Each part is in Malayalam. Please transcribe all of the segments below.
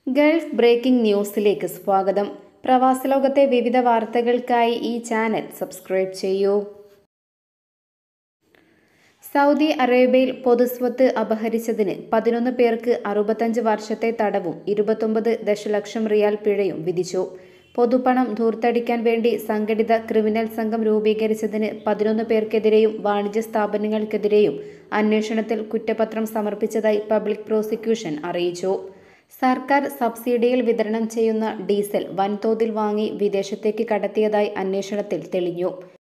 ഗൾഫ് ബ്രേക്കിംഗ് ന്യൂസിലേക്ക് സ്വാഗതം പ്രവാസലോകത്തെ വിവിധ വാർത്തകൾക്കായി ഈ ചാനൽ സബ്സ്ക്രൈബ് ചെയ്യൂ സൗദി അറേബ്യയിൽ പൊതുസ്വത്ത് അപഹരിച്ചതിന് പതിനൊന്ന് പേർക്ക് അറുപത്തഞ്ച് വർഷത്തെ തടവും ഇരുപത്തൊമ്പത് ദശലക്ഷം റിയാൽ പിഴയും വിധിച്ചു പൊതുപണം ധൂർത്തടിക്കാൻ വേണ്ടി സംഘടിത ക്രിമിനൽ സംഘം രൂപീകരിച്ചതിന് പതിനൊന്ന് പേർക്കെതിരെയും വാണിജ്യ സ്ഥാപനങ്ങൾക്കെതിരെയും അന്വേഷണത്തിൽ കുറ്റപത്രം സമർപ്പിച്ചതായി പബ്ലിക് പ്രോസിക്യൂഷൻ അറിയിച്ചു സർക്കാർ സബ്സിഡിയിൽ വിതരണം ചെയ്യുന്ന ഡീസൽ വൻതോതിൽ വാങ്ങി വിദേശത്തേക്ക് കടത്തിയതായി അന്വേഷണത്തിൽ തെളിഞ്ഞു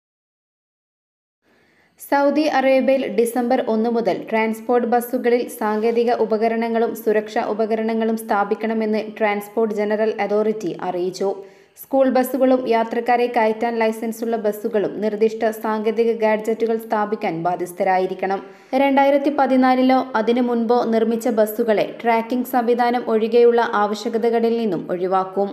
സൗദി അറേബ്യയിൽ ഡിസംബർ ഒന്ന് മുതൽ ട്രാൻസ്പോർട്ട് ബസ്സുകളിൽ സാങ്കേതിക ഉപകരണങ്ങളും സുരക്ഷാ ഉപകരണങ്ങളും സ്ഥാപിക്കണമെന്ന് ട്രാൻസ്പോർട്ട് ജനറൽ അതോറിറ്റി അറിയിച്ചു സ്കൂൾ ബസ്സുകളും യാത്രക്കാരെ കയറ്റാൻ ലൈസൻസുള്ള ബസ്സുകളും നിർദ്ദിഷ്ട സാങ്കേതിക ഗാഡ്ജറ്റുകൾ സ്ഥാപിക്കാൻ ബാധ്യസ്ഥരായിരിക്കണം രണ്ടായിരത്തി പതിനാലിലോ അതിനു മുൻപോ നിർമ്മിച്ച ബസ്സുകളെ ട്രാക്കിംഗ് സംവിധാനം ഒഴികെയുള്ള ആവശ്യകതകളിൽ നിന്നും ഒഴിവാക്കും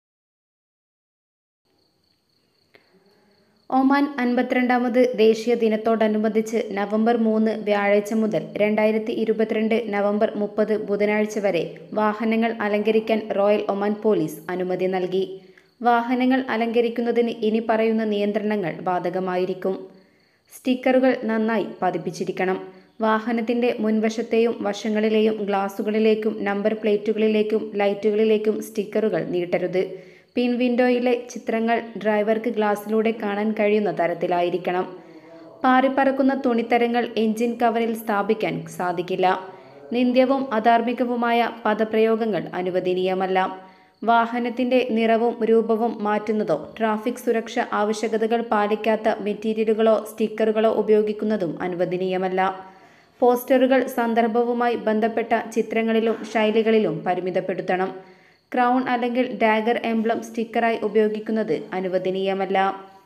ഒമാൻ അൻപത്തിരണ്ടാമത് ദേശീയ ദിനത്തോടനുബന്ധിച്ച് നവംബർ മൂന്ന് വ്യാഴാഴ്ച മുതൽ രണ്ടായിരത്തി ഇരുപത്തിരണ്ട് നവംബർ മുപ്പത് ബുധനാഴ്ച വരെ വാഹനങ്ങൾ അലങ്കരിക്കാൻ റോയൽ ഒമാൻ പോലീസ് അനുമതി നൽകി വാഹനങ്ങൾ അലങ്കരിക്കുന്നതിന് ഇനി പറയുന്ന നിയന്ത്രണങ്ങൾ ബാധകമായിരിക്കും സ്റ്റിക്കറുകൾ നന്നായി പതിപ്പിച്ചിരിക്കണം വാഹനത്തിന്റെ മുൻവശത്തെയും വശങ്ങളിലെയും ഗ്ലാസുകളിലേക്കും നമ്പർ പ്ലേറ്റുകളിലേക്കും ലൈറ്റുകളിലേക്കും സ്റ്റിക്കറുകൾ നീട്ടരുത് പിൻ വിൻഡോയിലെ ചിത്രങ്ങൾ ഡ്രൈവർക്ക് ഗ്ലാസ്സിലൂടെ കാണാൻ കഴിയുന്ന തരത്തിലായിരിക്കണം പാറിപ്പറക്കുന്ന തുണിത്തരങ്ങൾ എഞ്ചിൻ കവറിൽ സ്ഥാപിക്കാൻ സാധിക്കില്ല നിന്ദ്യവും അധാർമികവുമായ പദപ്രയോഗങ്ങൾ അനുവദനീയമല്ല വാഹനത്തിന്റെ നിറവും രൂപവും മാറ്റുന്നതോ ട്രാഫിക് സുരക്ഷ ആവശ്യകതകൾ പാലിക്കാത്ത മെറ്റീരിയലുകളോ സ്റ്റിക്കറുകളോ ഉപയോഗിക്കുന്നതും അനുവദനീയമല്ല പോസ്റ്ററുകൾ സന്ദർഭവുമായി ബന്ധപ്പെട്ട ചിത്രങ്ങളിലും ശൈലികളിലും പരിമിതപ്പെടുത്തണം ക്രൗൺ അല്ലെങ്കിൽ ഡാഗർ എംബ്ലം സ്റ്റിക്കറായി ഉപയോഗിക്കുന്നത് അനുവദനീയമല്ല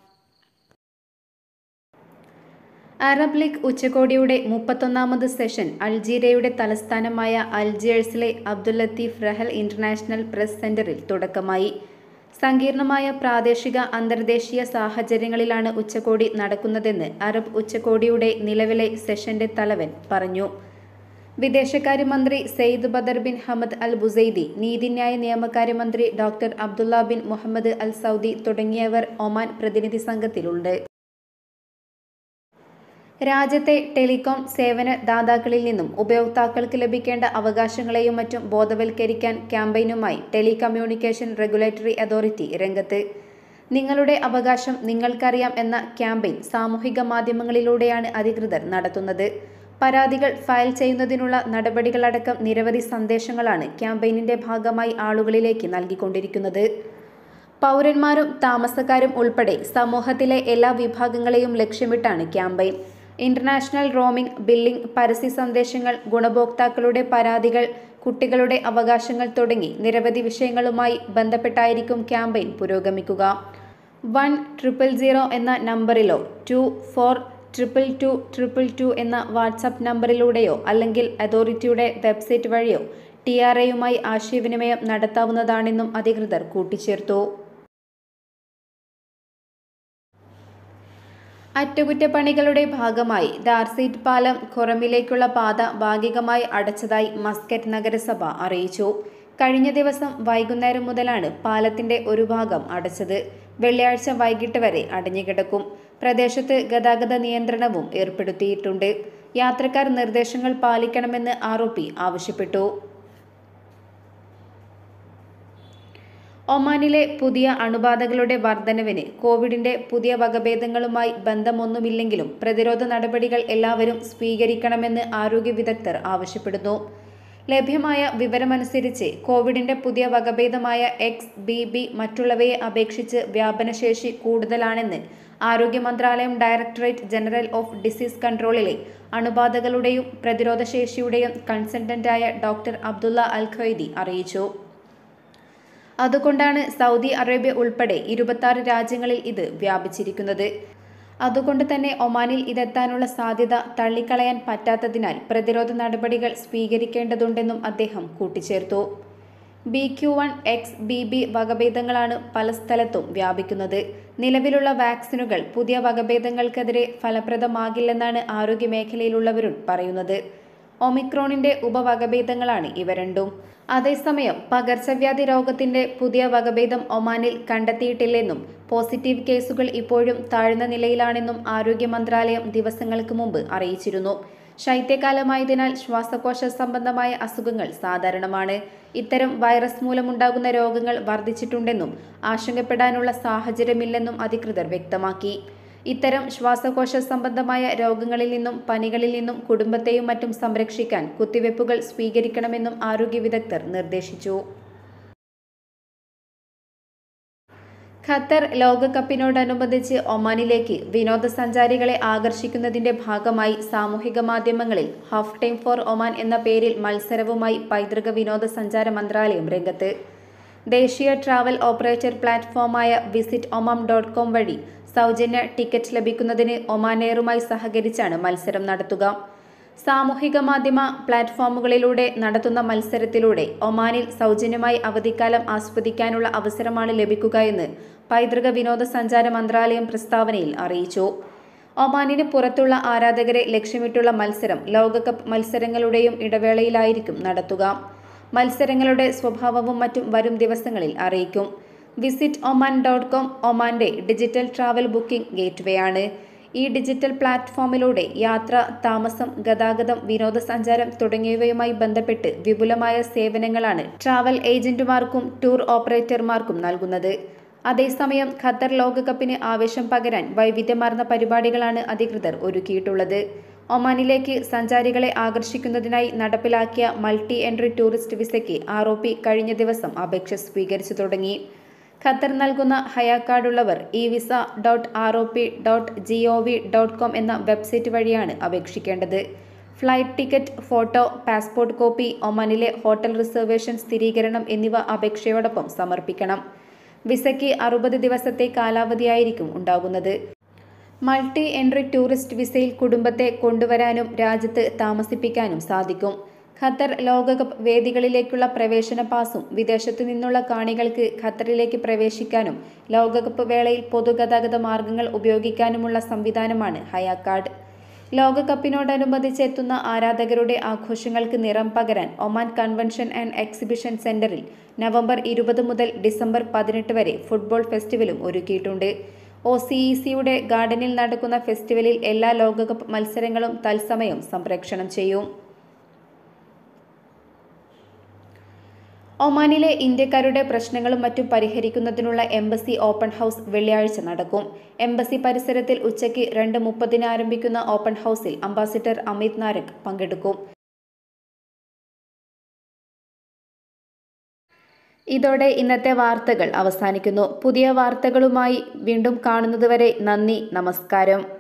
അറബ് ലീഗ് ഉച്ചകോടിയുടെ മുപ്പത്തൊന്നാമത് സെഷൻ അൾജീരിയയുടെ തലസ്ഥാനമായ അൽജിയേഴ്സിലെ Abdul Latif Rahal international press സെന്ററിൽ തുടക്കമായി സങ്കീർണമായ പ്രാദേശിക അന്തർദേശീയ സാഹചര്യങ്ങളിലാണ് ഉച്ചകോടി നടക്കുന്നതെന്ന് അറബ് ഉച്ചകോടിയുടെ നിലവിലെ സെഷന്റെ തലവൻ പറഞ്ഞു വിദേശകാര്യമന്ത്രി Sayyid Badr bin Hamad al Busaidi നീതിന്യായ നിയമകാര്യമന്ത്രി doctor Abdullah bin Mohammed al Saudi തുടങ്ങിയവർ ഒമാൻ പ്രതിനിധി സംഘത്തിലുണ്ട് രാജ്യത്തെ ടെലികോം സേവന ദാതാക്കളിൽ നിന്നും ഉപയോക്താക്കൾക്ക് ലഭിക്കേണ്ട അവകാശങ്ങളെയും മറ്റും ബോധവൽക്കരിക്കാൻ ക്യാമ്പയിനുമായി ടെലികമ്മ്യൂണിക്കേഷൻ റെഗുലേറ്ററി അതോറിറ്റി രംഗത്ത് നിങ്ങളുടെ അവകാശം നിങ്ങൾക്കറിയാം എന്ന ക്യാമ്പയിൻ സാമൂഹിക മാധ്യമങ്ങളിലൂടെയാണ് അധികൃതർ നടത്തുന്നത് പരാതികൾ ഫയൽ ചെയ്യുന്നതിനുള്ള നടപടികളടക്കം നിരവധി സന്ദേശങ്ങളാണ് ക്യാമ്പയിനിന്റെ ഭാഗമായി ആളുകളിലേക്ക് നൽകിക്കൊണ്ടിരിക്കുന്നത് പൗരന്മാരും താമസക്കാരും ഉൾപ്പെടെ സമൂഹത്തിലെ എല്ലാ വിഭാഗങ്ങളെയും ലക്ഷ്യമിട്ടാണ് ക്യാമ്പയിൻ ഇന്റർനാഷണൽ റോമിംഗ് ബില്ലിംഗ് പരസ്യ സന്ദേശങ്ങൾ ഗുണഭോക്താക്കളുടെ പരാതികൾ കുട്ടികളുടെ അവകാശങ്ങൾ തുടങ്ങി നിരവധി വിഷയങ്ങളുമായി ബന്ധപ്പെട്ടായിരിക്കും ക്യാമ്പയിൻ പുരോഗമിക്കുക വൺ ട്രിപ്പിൾ സീറോ എന്ന നമ്പറിലോ two four triple two triple two എന്ന വാട്സാപ്പ് നമ്പറിലൂടെയോ അല്ലെങ്കിൽ അതോറിറ്റിയുടെ വെബ്സൈറ്റ് വഴിയോ ടി ആർ എയുമായി ആശയവിനിമയം നടത്താവുന്നതാണെന്നും അധികൃതർ കൂട്ടിച്ചേർത്തു അറ്റകുറ്റപ്പണികളുടെ ഭാഗമായി ദാർസീറ്റ് പാലം ഖുറമിലേക്കുള്ള പാത ഭാഗികമായി അടച്ചതായി മസ്കറ്റ് നഗരസഭ അറിയിച്ചു കഴിഞ്ഞ ദിവസം വൈകുന്നേരം മുതലാണ് പാലത്തിന്റെ ഒരു ഭാഗം അടച്ചത് വെള്ളിയാഴ്ച വൈകിട്ട് വരെ അടഞ്ഞുകിടക്കും പ്രദേശത്ത് ഗതാഗത നിയന്ത്രണവും ഏർപ്പെടുത്തിയിട്ടുണ്ട് യാത്രക്കാർ നിർദ്ദേശങ്ങൾ പാലിക്കണമെന്ന് ആരോപി ആവശ്യപ്പെട്ടു ഒമാനിലെ പുതിയ അണുബാധകളുടെ വർധനവിന് കോവിഡിന്റെ പുതിയ വകഭേദങ്ങളുമായി ബന്ധമൊന്നുമില്ലെങ്കിലും പ്രതിരോധ നടപടികൾ എല്ലാവരും സ്വീകരിക്കണമെന്ന് ആരോഗ്യ വിദഗ്ധർ ആവശ്യപ്പെടുന്നു ലഭ്യമായ വിവരമനുസരിച്ച് കോവിഡിന്റെ പുതിയ വകഭേദമായ എക്സ് ബി ബി മറ്റുള്ളവയെ അപേക്ഷിച്ച് വ്യാപനശേഷി കൂടുതലാണെന്ന് ആരോഗ്യ മന്ത്രാലയം ഡയറക്ടറേറ്റ് ജനറൽ ഓഫ് ഡിസീസ് കൺട്രോളിലെ അണുബാധകളുടെയും പ്രതിരോധശേഷിയുടെയും കൺസൾട്ടന്റായ ഡോക്ടർ അബ്ദുള്ള അൽ ഖൈദി അറിയിച്ചു അതുകൊണ്ടാണ് സൗദി അറേബ്യ ഉൾപ്പെടെ ഇരുപത്തി രാജ്യങ്ങളിൽ ഇത് വ്യാപിച്ചിരിക്കുന്നത് അതുകൊണ്ട് തന്നെ ഒമാനിൽ ഇതെത്താനുള്ള സാധ്യത തള്ളിക്കളയാൻ പറ്റാത്തതിനാൽ പ്രതിരോധ നടപടികൾ സ്വീകരിക്കേണ്ടതുണ്ടെന്നും അദ്ദേഹം കൂട്ടിച്ചേർത്തു B Q one X B B വകഭേദങ്ങളാണ് പല സ്ഥലത്തും വ്യാപിക്കുന്നത് നിലവിലുള്ള വാക്സിനുകൾ പുതിയ വകഭേദങ്ങൾക്കെതിരെ ഫലപ്രദമാകില്ലെന്നാണ് ആരോഗ്യ മേഖലയിലുള്ളവരും പറയുന്നത് ഒമിക്രോണിന്റെ ഉപവകഭേദങ്ങളാണ് ഇവ രണ്ടും അതേസമയം പകർച്ചവ്യാധി രോഗത്തിന്റെ പുതിയ വകഭേദം ഒമാനിൽ കണ്ടെത്തിയിട്ടില്ലെന്നും പോസിറ്റീവ് കേസുകൾ ഇപ്പോഴും താഴ്ന്ന നിലയിലാണെന്നും ആരോഗ്യ മന്ത്രാലയം ദിവസങ്ങൾക്ക് മുമ്പ് അറിയിച്ചിരുന്നു ശൈത്യകാലമായതിനാൽ ശ്വാസകോശ സംബന്ധമായ അസുഖങ്ങൾ സാധാരണമാണ് ഇത്തരം വൈറസ് മൂലമുണ്ടാകുന്ന രോഗങ്ങൾ വർദ്ധിച്ചിട്ടുണ്ടെന്നും ആശങ്കപ്പെടാനുള്ള സാഹചര്യമില്ലെന്നും അധികൃതർ വ്യക്തമാക്കി ഇത്തരം ശ്വാസകോശ സംബന്ധമായ രോഗങ്ങളിൽ നിന്നും പനികളിൽ നിന്നും കുടുംബത്തെയും മറ്റും സംരക്ഷിക്കാൻ കുത്തിവയ്പ്പുകൾ സ്വീകരിക്കണമെന്നും ആരോഗ്യ വിദഗ്ധർ നിർദ്ദേശിച്ചു ഖത്തർ ലോകകപ്പിനോടനുബന്ധിച്ച് ഒമാനിലേക്ക് വിനോദസഞ്ചാരികളെ ആകർഷിക്കുന്നതിന്റെ ഭാഗമായി സാമൂഹിക മാധ്യമങ്ങളിൽ ഹാഫ് ടൈം ഫോർ ഒമാൻ എന്ന പേരിൽ മത്സരവുമായി പൈതൃക വിനോദസഞ്ചാര മന്ത്രാലയം രംഗത്ത് ദേശീയ ട്രാവൽ ഓപ്പറേറ്റർ പ്ലാറ്റ്ഫോമായ വിസിറ്റ് ഒമാം ഡോട്ട് കോം വഴി സൗജന്യ ടിക്കറ്റ് ലഭിക്കുന്നതിന് ഒമാൻ എയറുമായി സഹകരിച്ചാണ് മത്സരം നടത്തുക സാമൂഹിക മാധ്യമ പ്ലാറ്റ്ഫോമുകളിലൂടെ നടത്തുന്ന മത്സരത്തിലൂടെ ഒമാനിൽ സൗജന്യമായി അവധിക്കാലം ആസ്വദിക്കാനുള്ള അവസരമാണ് ലഭിക്കുക എന്ന് പൈതൃക വിനോദസഞ്ചാര മന്ത്രാലയം പ്രസ്താവനയിൽ അറിയിച്ചു ഒമാനിന് പുറത്തുള്ള ആരാധകരെ ലക്ഷ്യമിട്ടുള്ള മത്സരം ലോകകപ്പ് മത്സരങ്ങളുടെയും ഇടവേളയിലായിരിക്കും നടത്തുക മത്സരങ്ങളുടെ സ്വഭാവവും മറ്റും വരും ദിവസങ്ങളിൽ അറിയിക്കും വിസിറ്റ് ഒമാൻ ഡോട്ട് കോം ഒമാന്റെ ഡിജിറ്റൽ ട്രാവൽ ബുക്കിംഗ് ഗേറ്റ്വേ ആണ് ഈ ഡിജിറ്റൽ പ്ലാറ്റ്ഫോമിലൂടെ യാത്ര താമസം ഗതാഗതം വിനോദസഞ്ചാരം തുടങ്ങിയവയുമായി ബന്ധപ്പെട്ട് വിപുലമായ സേവനങ്ങളാണ് ട്രാവൽ ഏജന്റുമാർക്കും ടൂർ ഓപ്പറേറ്റർമാർക്കും നൽകുന്നത് അതേസമയം ഖത്തർ ലോകകപ്പിന് ആവേശം പകരാൻ വൈവിധ്യമാർന്ന പരിപാടികളാണ് അധികൃതർ ഒരുക്കിയിട്ടുള്ളത് ഒമാനിലേക്ക് സഞ്ചാരികളെ ആകർഷിക്കുന്നതിനായി നടപ്പിലാക്കിയ മൾട്ടി എൻട്രി ടൂറിസ്റ്റ് വിസയ്ക്ക് ആർ ഒ പി കഴിഞ്ഞ ദിവസം അപേക്ഷ സ്വീകരിച്ചു തുടങ്ങി ഖത്തർ നൽകുന്ന ഹയാ കാർഡുള്ളവർ e visa dot R O P dot G O V dot com എന്ന വെബ്സൈറ്റ് വഴിയാണ് അപേക്ഷിക്കേണ്ടത് flight ticket photo passport copy ഒമാനിലെ ഹോട്ടൽ റിസർവേഷൻ സ്ഥിരീകരണം എന്നിവ അപേക്ഷയോടൊപ്പം സമർപ്പിക്കണം വിസയ്ക്ക് അറുപത് ദിവസത്തെ കാലാവധിയായിരിക്കും ഉണ്ടാകുന്നത് മൾട്ടി എൻട്രി ടൂറിസ്റ്റ് വിസയിൽ കുടുംബത്തെ കൊണ്ടുവരാനും രാജ്യത്ത് താമസിപ്പിക്കാനും സാധിക്കും ഖത്തർ ലോകകപ്പ് വേദികളിലേക്കുള്ള പ്രവേശന പാസും വിദേശത്തു നിന്നുള്ള കാണികൾക്ക് ഖത്തറിലേക്ക് പ്രവേശിക്കാനും ലോകകപ്പ് വേളയിൽ പൊതുഗതാഗത മാർഗങ്ങൾ ഉപയോഗിക്കാനുമുള്ള സംവിധാനമാണ് ഹയാ കാർഡ് ലോകകപ്പിനോടനുബന്ധിച്ച് എത്തുന്ന ആരാധകരുടെ ആഘോഷങ്ങൾക്ക് നിറം പകരാൻ ഒമാൻ കൺവെൻഷൻ ആൻഡ് എക്സിബിഷൻ സെന്ററിൽ നവംബർ ഇരുപത് മുതൽ ഡിസംബർ പതിനെട്ട് വരെ ഫുട്ബോൾ ഫെസ്റ്റിവലും ഒരുക്കിയിട്ടുണ്ട് ഒ സി ഇ സിയുടെ ഗാർഡനിൽ നടക്കുന്ന ഫെസ്റ്റിവലിൽ എല്ലാ ലോകകപ്പ് മത്സരങ്ങളും തത്സമയം സംപ്രേക്ഷണം ചെയ്യും ഒമാനിലെ ഇന്ത്യക്കാരുടെ പ്രശ്നങ്ങളും മറ്റും പരിഹരിക്കുന്നതിനുള്ള എംബസി ഓപ്പൺ ഹൗസ് വെള്ളിയാഴ്ച നടക്കും എംബസി പരിസരത്തിൽ ഉച്ചയ്ക്ക് രണ്ട് മുപ്പതിന് ആരംഭിക്കുന്ന ഓപ്പൺ ഹൗസിൽ അംബാസിഡർ അമിത് നാരക് പങ്കെടുക്കും ഇതോടെ ഇന്നത്തെ വാർത്തകൾ അവസാനിക്കുന്നു പുതിയ വാർത്തകളുമായി വീണ്ടും കാണുന്നതുവരെ നന്ദി നമസ്കാരം